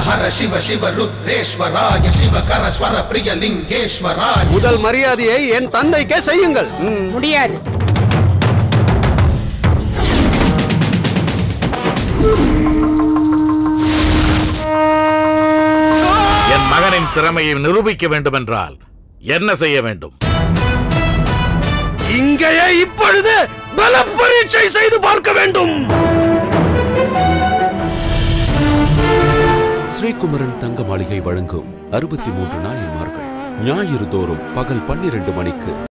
ஹர சிவ சிவ ருத்ரேஸ்வராய சிவகர ஸ்வர பிரிய லிங்கேஸ்வராய முதல் மரியாதையை என் தந்தைக்கே செய்யுங்கள் ம். முடியாது என் மகனின் திறமையை நிரூபிக்க வேண்டுமென்றால் என்ன செய்ய வேண்டும் இங்கேயே இப்பொழுது பல பரீட்சை செய்து பார்க்க வேண்டும் ஸ்ரீகுமரன் தங்க மாளிகை வழங்கும் அறுபத்தி மூன்று நாயன்மார்கள் ஞாயிறு தோறும் பகல் பன்னிரண்டு மணிக்கு